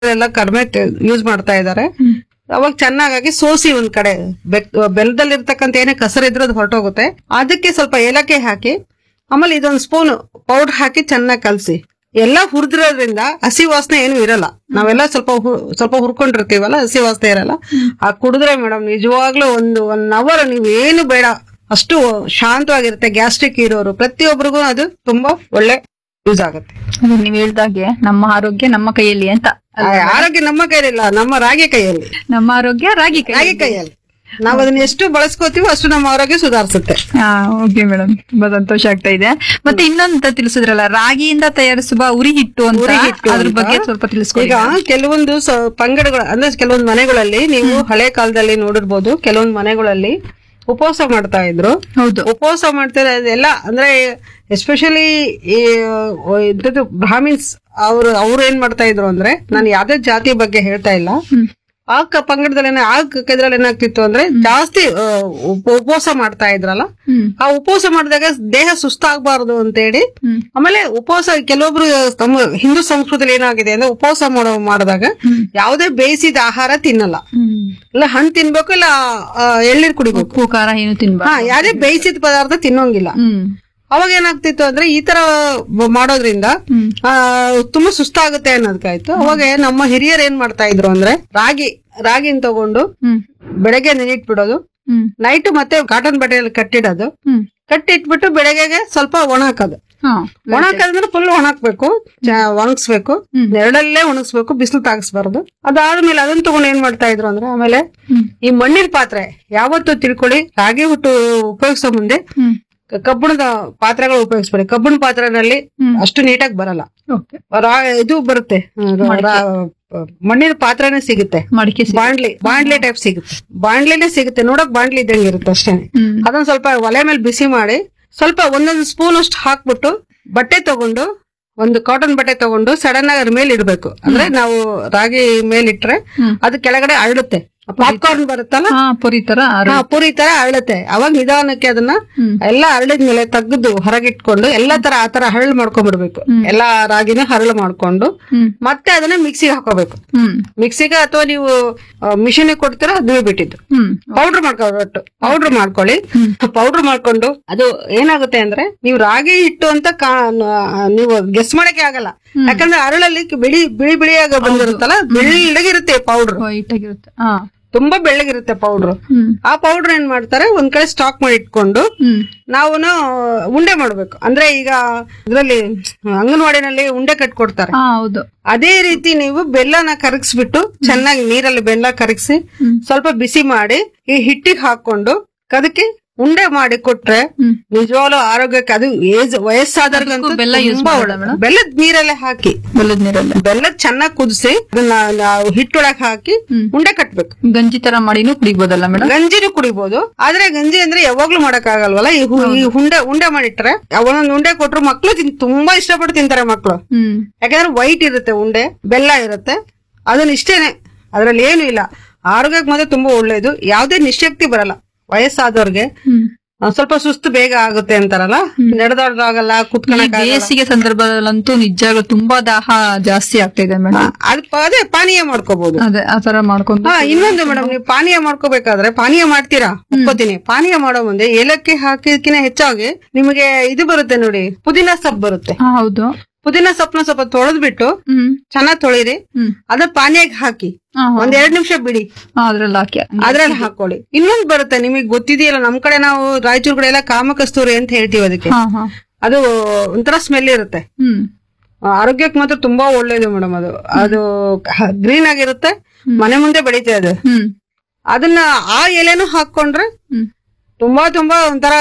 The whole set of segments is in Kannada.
ಎಲ್ಲ ಕಡಿಮೆ ಯೂಸ್ ಮಾಡ್ತಾ ಇದ್ದಾರೆ ಅವಾಗ ಚೆನ್ನಾಗಾಗಿ ಸೋಸಿ ಒಂದ್ ಕಡೆ ಬೆಕ್- ಬೆಲ್ಲದಲ್ಲಿರ್ತಕ್ಕಂಥ ಏನೇ ಕಸರಿದ್ರೆ ಅದು ಹೊರಟೋಗುತ್ತೆ ಅದಕ್ಕೆ ಸ್ವಲ್ಪ ಏಲಕ್ಕಿ ಹಾಕಿ ಆಮೇಲೆ ಇದೊಂದು ಸ್ಪೂನ್ ಪೌಡರ್ ಹಾಕಿ ಚೆನ್ನಾಗಿ ಕಲಸಿ ಎಲ್ಲ ಹುರಿದಿರೋದ್ರಿಂದ ಹಸಿ ವಾಸನೆ ಏನು ಇರಲ್ಲ ನಾವೆಲ್ಲ ಸ್ವಲ್ಪ ಹು- ಸ್ವಲ್ಪ ಹುರ್ಕೊಂಡಿರ್ತೀವಲ್ಲ ಹಸಿ ವಾಸನೆ ಇರಲ್ಲ ಆ ಕುಡಿದ್ರೆ ಮೇಡಮ್ ನಿಜವಾಗ್ಲೂ ಒಂದು ಒನ್ ಅವರ್ ನೀವು ಏನು ಬೇಡ ಅಷ್ಟು ಶಾಂತವಾಗಿರುತ್ತೆ ಗ್ಯಾಸ್ಟ್ರಿಕ್ ಇರೋರು ಪ್ರತಿಯೊಬ್ಬರಿಗೂ ಅದು ತುಂಬಾ ಒಳ್ಳೆ ಯೂಸ್ ಆಗುತ್ತೆ ಅದೇ ನೀವ್ ಹೇಳ್ದಾಗೆ ನಮ್ಮ ಆರೋಗ್ಯ ನಮ್ಮ ಕೈಯಲ್ಲಿ ಅಂತ ಆ ಆರೋಗ್ಯ ನಮ್ಮ ಕೈಯಲ್ಲಿಲ್ಲ ನಮ್ಮ ರಾಗಿ ಕೈಯಲ್ಲಿ ನಮ್ಮ ಆರೋಗ್ಯ ರಾಗಿ ಕೈ ರಾಗಿ ಕೈಯಲ್ಲಿ ನಾವು ಅದನ್ನ ಎಷ್ಟು ಬಳಸ್ಕೋತೀವೋ ಅಷ್ಟು ನಮ್ಮ ಆರೋಗ್ಯ ಸುಧಾರಿಸುತ್ತೆ ಹಾ ಓಕೆ ಮೇಡಮ್ ತುಂಬಾ ಸಂತೋಷ ಆಗ್ತಾ ಇದೆ ಮತ್ತೆ ಇನ್ನೊಂದು ತಿಳಿಸಿದ್ರಲ್ಲ ರಾಗಿಯಿಂದ ತಯಾರಿಸುವ ಉರಿ ಹಿಟ್ಟು ಅಂತ ಉರಿ ಹಿಟ್ಟು ಅದ್ರ ಅಂತ. ಬಗ್ಗೆ ಸ್ವಲ್ಪ ತಿಳಿಸ್ಕೊಡಿ ಈಗ ಕೆಲವೊಂದು ಸ- ಪಂಗಡಗಳು ಅಂದ್ರೆ ಕೆಲವೊಂದು ಮನೆಗಳಲ್ಲಿ ನೀವು ಹಳೆ ಕಾಲದಲ್ಲಿ ನೋಡಿರ್ಬೋದು ಕೆಲವೊಂದು ಮನೆಗಳಲ್ಲಿ ಉಪವಾಸ ಮಾಡ್ತಾ ಇದ್ರು ಹೌದು ಉಪವಾಸ ಮಾಡ್ತಾರೆ ಅದೆಲ್ಲ ಅಂದ್ರೆ ಎಸ್ಪೆಷಲಿ ಈ ಇದ್ರದ್ದು ಬ್ರಾಹ್ಮಿನ್ಸ್ ಅವ್ರು ಅವ್ರು ಏನ್ ಮಾಡ್ತಾ ಇದ್ರು ಅಂದ್ರೆ ನಾನು ಯಾವ್ದೇ ಜಾತಿ ಬಗ್ಗೆ ಹೇಳ್ತಾ ಇಲ್ಲ ಹ್ಮ್. ಆ ಕ- ಪಂಗಡದಲ್ಲಿ ಏನ- ಆ ಇದ್ರಲ್ಲಿ ಏನಾಗ್ತಿತ್ತು ಅಂದ್ರೆ ಜಾಸ್ತಿ ಆ, ಉಪ- ಉಪವಾಸ ಮಾಡ್ತಾ ಇದ್ರಲ್ಲ ಹ್ಮ್ ಆ ಉಪವಾಸ ಮಾಡಿದಾಗ ದೇಹ ಸುಸ್ತಾಗಬಾರದು ಅಂತೇಳಿ ಹ್ಮ್ ಆಮೇಲೆ ಉಪವಾಸ ಕೆಲವೊಬ್ರು ತಮ್ಮ ಹಿಂದೂ ಸಂಸ್ಕೃತಿಯಲ್ಲಿ ಏನಾಗಿದೆ ಅಂದ್ರೆ ಉಪವಾಸ ಮಾಡೋ ಮಾಡಿದಾಗ ಯಾವುದೇ ಬೇಯಿಸಿದ ಆಹಾರ ತಿನ್ನಲ್ಲ ಹ್ಮ್ ಇಲ್ಲ ಹಣ್ಣು ತಿನ್ಬೇಕು ಇಲ್ಲ ಆ, ಎಳ್ನೀರ್ ಕುಡಿಬೇಕು ಉಪ್ಪು ಖಾರ ಏನು ತಿನ್ಬಾರ್ದು ಹಾ ಯಾರೇ ಬೇಯಿಸಿದ ಪದಾರ್ಥ ತಿನ್ನೋಂಗಿಲ್ಲ ಹ್ಮ್ ಅವಾಗ ಏನಾಗ್ತಿತ್ತು ಅಂದ್ರೆ ಈ ತರ ಮಾಡೋದ್ರಿಂದ ಹ್ಮ್ ಆ, ತುಂಬಾ ಸುಸ್ತಾಗುತ್ತೆ ಅನ್ನೋದಕ್ಕಾಯ್ತು ಅವಾಗ ನಮ್ಮ ಹಿರಿಯರು ಏನ್ ಮಾಡ್ತಾ ಇದ್ರು ಅಂದ್ರೆ ರಾಗಿ ರಾಗಿನ ತಗೊಂಡು ಹ್ಮ್ ಬೆಳಗ್ಗೆ ನೆನಿಟ್ಬಿಡೋದು ಹ್ಮ್ ನೈಟ್ ಮತ್ತೆ ಕಾಟನ್ ಬಟ್ಟೆಯಲ್ಲಿ ಕಟ್ಟಿಡೋದು ಹ್ಮ್ ಕಟ್ಟಿಟ್ಬಿಟ್ಟು ಬೆಳಗ್ಗೆಗೆ ಸ್ವಲ್ಪ ಒಣ ಹಾಕೋದು ಹಾ ಒಣ ಹಾಕೋದಂದ್ರೆ ಫುಲ್ ಒಣಾಕ್ಬೇಕು ಒಣಗಿಸ್ಬೇಕು ಹ್ಮ್. ನೆರಳಲ್ಲೇ ಒಣಗಿಸ್ಬೇಕು ಬಿಸಿಲು ತಾಗಿಸ್ಬಾರ್ದು ಅದಾದ್ಮೇಲೆ ಅದನ್ನ ತಗೊಂಡು ಏನ್ ಮಾಡ್ತಾ ಇದ್ರು ಅಂದ್ರೆ ಆಮೇಲೆ ಹ್ಮ್ ಈ ಮಣ್ಣಿನ ಪಾತ್ರೆ ಯಾವತ್ತು ತಿಳ್ಕೊಳ್ಳಿ ರಾಗಿ ಹುಟ್ಟು ಉಪಯೋಗಿಸೋ ಮುಂದೆ ಹ್ಮ್ ಕ- ಕಬ್ಬಿಣದ ಪಾತ್ರೆಗಳು ಉಪಯೋಗಿಸ್ಬೇಡಿ ಕಬ್ಬಿಣ ಪಾತ್ರೆನಲ್ಲಿ ಹ್ಮ್. ಅಷ್ಟು ನೀಟಾಗಿ ಬರಲ್ಲ ಓಕೆ ರಾ- ಇದು ಬರುತ್ತೆ ರಾ- ರಾ- ಮಣ್ಣಿನ ಪಾತ್ರೆನೇ ಸಿಗುತ್ತೆ ಮಡಿಕೆ ಸಿ- ಬಾಂಡ್ಲಿ ಬಾಂಡ್ಲಿ ಟೈಪ್ ಸಿಗುತ್ತೆ ಬಾಂಡ್ಲಿನೇ ಸಿಗುತ್ತೆ ನೋಡಕ್ ಬಾಂಡ್ಲಿ ಇದ್ದಂಗೆ ಇರುತ್ತೆ ಅಷ್ಟೇ ಹ್ಮ್ ಅದನ್ನ ಸ್ವಲ್ಪ ಒಲೆ ಮೇಲೆ ಬಿಸಿ ಮಾಡಿ ಸ್ವಲ್ಪ ಒಂದೊಂದು ಸ್ಪೂನ್ ಅಷ್ಟು ಹಾಕ್ಬಿಟ್ಟು ಬಟ್ಟೆ ತಗೊಂಡು ಒಂದು ಕಾಟನ್ ಬಟ್ಟೆ ತಗೊಂಡು ಸಡನ್ ಆಗಿ ಅದ್ರ ಮೇಲೆ ಇಡ್ಬೇಕು ಅಂದ್ರೆ ನಾವು ರಾಗಿ ಮೇಲಿಟ್ರೆ ಹ್ಮ್. ಅದು ಕೆಳಗಡೆ ಅರಳುತ್ತೆ ಪಾಪ್ಕಾರ್ನ್ ಬರುತ್ತಲ್ಲ ಹಾ ಪುರಿ ತರ ಹಾ ಪೂರಿ ತರ ಅರಳುತ್ತೆ ಅವಾಗ ನಿಧಾನಕ್ಕೆ ಅದನ್ನ ಹ್ಮ್. ಎಲ್ಲ ಹರಳಿದ್ಮೇಲೆ ತೆಗೆದು ಹೊರಗಿಟ್ಕೊಂಡು ಎಲ್ಲಾ ತರ ಆ ತರ ಹರಳು ಮಾಡ್ಕೊಂಡ್ಬಿಡ್ಬೇಕು ಎಲ್ಲಾ ರಾಗಿನ ಹರಳು ಮಾಡ್ಕೊಂಡು ಹ್ಮ್ ಮತ್ತೆ ಅದನ್ನ ಮಿಕ್ಸಿಗೆ ಹಾಕೋಬೇಕು ಹ್ಮ್ ಮಿಕ್ಸಿಗೆ ಅಥವಾ ನೀವು ಮಿಷಿನ್ ಕೊಡ್ತೀರಾ ಅದು ಬಿಟ್ಟಿದ್ದು ಹ್ಮ್ ಪೌಡರ್ ಮಾಡ್ಕೊಟ್ಟು ಪೌಡರ್ ಮಾಡ್ಕೊಳ್ಳಿ ಪೌಡರ್ ಮಾಡ್ಕೊಂಡು ಅದು ಏನಾಗುತ್ತೆ ಅಂದ್ರೆ ನೀವು ರಾಗಿ ಹಿಟ್ಟು ಅಂತ ಕಾ- ನ- ನೀವು ಗೆಸ್ ಮಾಡಕ್ಕೆ ಆಗಲ್ಲ ಯಾಕಂದ್ರೆ ಅರಳಲ್ಲಿ ಬಿಳಿ ಬಿಳಿ ಬಿಳಿಯಾಗ ಬಂದಿರುತ್ತಲ್ಲ ಬೆಳ್ಳಗಿರುತ್ತೆ ಪೌಡರ್ ವೈಟ್ ಆಗಿರುತ್ತೆ ಹಾ ತುಂಬಾ ಬೆಳ್ಳಗಿರುತ್ತೆ ಪೌಡರ್ ಹ್ಮ್ ಆ ಪೌಡರ್ ಏನ್ ಮಾಡ್ತಾರೆ ಒಂದ್ ಕಡೆ ಸ್ಟಾಕ್ ಮಾಡಿ ಇಟ್ಕೊಂಡು ಹ್ಮ್ ನಾವು ಉಂಡೆ ಮಾಡ್ಬೇಕು ಅಂದ್ರೆ ಈಗ ಇದ್ರಲ್ಲಿ ಅಂಗನವಾಡಿನಲ್ಲಿ ಉಂಡೆ ಕಟ್ಕೊಡ್ತಾರೆ ಹಾ ಹೌದು ಅದೇ ರೀತಿ ನೀವು ಬೆಲ್ಲನ ಕರಗಿಸ್ಬಿಟ್ಟು ಚೆನ್ನಾಗಿ ನೀರಲ್ಲಿ ಬೆಲ್ಲ ಕರಗಿಸಿ ಹ್ಮ್. ಸ್ವಲ್ಪ ಬಿಸಿ ಮಾಡಿ ಈ ಹಿಟ್ಟಿಗೆ ಹಾಕೊಂಡು ಅದಕ್ಕೆ ಉಂಡೆ ಮಾಡಿ ಕೊಟ್ರೆ ಹ್ಮ್. ನಿಜವಾಗ್ಲೂ ಆರೋಗ್ಯಕ್ಕೆ ಅದು ಏಜ್ ವಯಸ್ಸಾದವ್ರಿಗಂತೂ ಅದಕ್ಕೂ ಬೆಲ್ಲ use ತುಂಬಾ ಮಾಡೋದಾ ಒಳ್ಳೆ- ಮೇಡಮ್? ಬೆಲ್ಲದ ನೀರಲ್ಲೇ ಹಾಕಿ ಬೆಲ್ಲದ ನೀರಲ್ಲ ಬೆಲ್ಲದ ಚೆನ್ನಾಗಿ ಕುದಿಸಿ ಅದನ್ನ ನಾವು ಹಿಟ್ಟೊಳಗೆ ಹಾಕಿ ಹ್ಮ್. ಉಂಡೆ ಕಟ್ಬೇಕು ಗಂಜಿ ತರ ಮಾಡಿನೂ ಕುಡಿಬೋದಲ್ಲ ಮೇಡಮ್ ಗಂಜಿನೂ ಕುಡಿಬಹುದು ಆದ್ರೆ ಗಂಜಿ ಅಂದ್ರೆ ಯಾವಾಗ್ಲೂ ಮಾಡಕ್ ಆಗಲ್ವಲ್ಲ ಈ ಹು- ಈ ಉಂಡೆ ಉಂಡೆ ಮಾಡಿಟ್ರೆ ಒಂದೊಂದು ಉಂಡೆ ಕೊಟ್ರು ಮಕ್ಳು ತಿನ್ ತುಂಬಾ ಇಷ್ಟಪಟ್ಟು ತಿಂತಾರೆ ಮಕ್ಳು ಹ್ಮ್ ಯಾಕಂದ್ರೆ ವೈಟ್ ಇರುತ್ತೆ ಉಂಡೆ ಬೆಲ್ಲ ಇರುತ್ತೆ ಅದನ್ನ ಇಷ್ಟೇನೆ ಅದ್ರಲ್ಲಿ ಏನು ಇಲ್ಲ ಆರೋಗ್ಯಕ್ಕೆ ಮಾತ್ರ ತುಂಬಾ ಒಳ್ಳೇದು ಯಾವುದೇ ನಿಶಕ್ತಿ ಬರಲ್ಲ ವಯಸ್ಸಾದವ್ರಿಗೆ ಹ್ಮ್ ಒಂದ್ ಸ್ವಲ್ಪ ಸುಸ್ತು ಬೇಗ ಆಗುತ್ತೆ ಅಂತಾರಲ್ಲ ನಡೆದಾಡೋದಾಗಲ್ಲ ಈ ಕುತ್ಕೊಳಕ್ ಬೇಸಿಗೆ ಸಂದರ್ಭದಲ್ಲಂತೂ ನಿಜವಾಗ್ಲೂ ತುಂಬಾ ದಾಹ ಜಾಸ್ತಿ ಆಗ್ತಾ ಇದೆ ಮೇಡಮ್ ಅದ್ ಅದೇ ಪಾನೀಯ ಮಾಡ್ಕೋಬಹುದು ಅದೇ ಆ ತರ ಮಾಡ್ಕೊಂಡು ಹಾ ಇನ್ನೊಂದು ಮೇಡಮ್ ನೀವು ಪಾನೀಯ ಮಾಡ್ಕೋಬೇಕಾದ್ರೆ ಪಾನೀಯ ಮಾಡ್ತೀರಾ ಒಪ್ಕೋತೀನಿ ಪಾನೀಯ ಮಾಡೋ ಮುಂದೆ ಏಲಕ್ಕಿ ಹಾಕಿದಕ್ಕಿಂತ ಹೆಚ್ಚಾಗಿ ನಿಮಗೆ ಇದು ಬರುತ್ತೆ ನೋಡಿ ಪುದೀನ ಸೊಪ್ಪು ಬರುತ್ತೆ ಹಾ ಹೌದು ಪುದೀನ ಸೊಪ್ಪನ್ನ ಸ್ವಲ್ಪ ತೊಳೆದ್ಬಿಟ್ಟು ಹ್ಮ್ ಚೆನ್ನಾಗ್ ತೊಳಿರಿ ಹ್ಮ್ ಅದ ಪಾನೀಯಕ್ಕೆ ಹಾಕಿ ಹಾ, ಹಾ. ಒಂದ್ ಎರಡ್ ನಿಮಿಷ ಬಿಡಿ ಹಾ, ಅದ್ರಲ್ಲಿ ಹಾಕಿ ಅದ್ರಲ್ಲಿ ಹಾಕೊಳ್ಳಿ ಇನ್ನೊಂದ್ ಬರುತ್ತೆ ನಿಮಗೆ ಗೊತ್ತಿದೆಯಲ್ಲ ನಮ್ ಕಡೆ ನಾವು ರಾಯಚೂರ್ ಕಡೆ ಎಲ್ಲ ಕಾಮಕಸ್ತೂರಿ ಅಂತ ಹೇಳ್ತೀವಿ ಅದಕ್ಕೆ ಹಾ ಹಾ ಅದು ಒಂಥರ ಸ್ಮೆಲ್ ಇರುತ್ತೆ ಹ್ಮ್ ಆರೋಗ್ಯಕ್ಕೆ ಮಾತ್ರ ತುಂಬಾ ಒಳ್ಳೇದು ಮೇಡಮ್ ಅದು ಅದು ಗ್ರೀನ್ ಆಗಿರುತ್ತೆ ಮನೆ ಮುಂದೆ ಬೆಳೀತದೆ ಅದು ಹ್ಮ್ ಅದನ್ನ ಆ ಎಲೆನೂ ಹಾಕೊಂಡ್ರೆ ಹ್ಮ್ ತುಂಬಾ ತುಂಬಾ ಒಂಥರ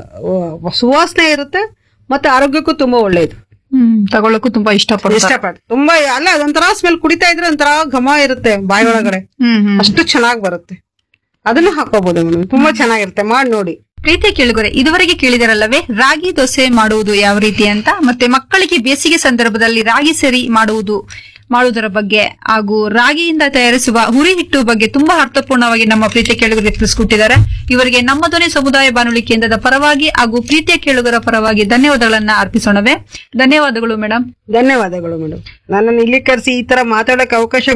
ಆ, ಸುವಾಸನೆ ಇರುತ್ತೆ ಮತ್ತೆ ಆರೋಗ್ಯಕ್ಕೂ ತುಂಬಾ ಒಳ್ಳೇದು ಹ್ಮ್ ತಗೊಳಕ್ಕೂ ತುಂಬಾ ಇಷ್ಟಪಡ್ತಾರೆ ಇಷ್ಟಪಟ್ಟು ತುಂಬಾ ಅಲ್ಲ ಅದೊಂಥರ ಸ್ಮೆಲ್ ಕುಡಿತಾ ಇದ್ರೆ ಒಂಥರ ಘಮ ಇರುತ್ತೆ ಬಾಯಿ ಒಳಗಡೆ ಹ್ಮ್ ಹ್ಮ್ ಅಷ್ಟು ಚೆನ್ನಾಗಿ ಬರುತ್ತೆ ಅದನ್ನು ಹಾಕೋಬಹುದು ಮೇಡಮ್ ತುಂಬಾ ಚೆನ್ನಾಗಿರುತ್ತೆ ಮಾಡಿ ನೋಡಿ ಪ್ರೀತಿ ಕೇಳುಗರೆ ಇದುವರೆಗೆ ಕೇಳಿದರಲ್ಲವೇ ರಾಗಿ ದೋಸೆ ಮಾಡುವುದು ಯಾವ ರೀತಿ ಅಂತ ಮತ್ತೆ ಮಕ್ಕಳಿಗೆ ಬೇಸಿಗೆ ಸಂದರ್ಭದಲ್ಲಿ ರಾಗಿ ಸರಿ ಮಾಡುವುದು ಮಾಡುವುದರ ಬಗ್ಗೆ ಹಾಗೂ ರಾಗಿಯಿಂದ ತಯಾರಿಸುವ ಹುರಿ ಹಿಟ್ಟು ಬಗ್ಗೆ ತುಂಬಾ ಅರ್ಥಪೂರ್ಣವಾಗಿ ನಮ್ಮ ಪ್ರೀತಿಯ ಕೇಳುಗರಿಗೆ ತಿಳಿಸ್ಕೊಟ್ಟಿದ್ದಾರೆ ಇವರಿಗೆ ನಮ್ಮ ಧ್ವನಿ ಸಮುದಾಯ ಬಾನುಲಿ ಕೇಂದ್ರದ ಪರವಾಗಿ ಹಾಗೂ ಪ್ರೀತಿಯ ಕೇಳುಗರ ಪರವಾಗಿ ಧನ್ಯವಾದಗಳನ್ನ ಅರ್ಪಿಸೋಣವೇ ಧನ್ಯವಾದಗಳು ಮೇಡಮ್ ಧನ್ಯವಾದಗಳು ಮೇಡಮ್ ನನ್ನನ್ನು ಇಲ್ಲಿ ಕರೆಸಿ ಈ ತರ ಮಾತಾಡಕ್ಕೆ ಅವಕಾಶ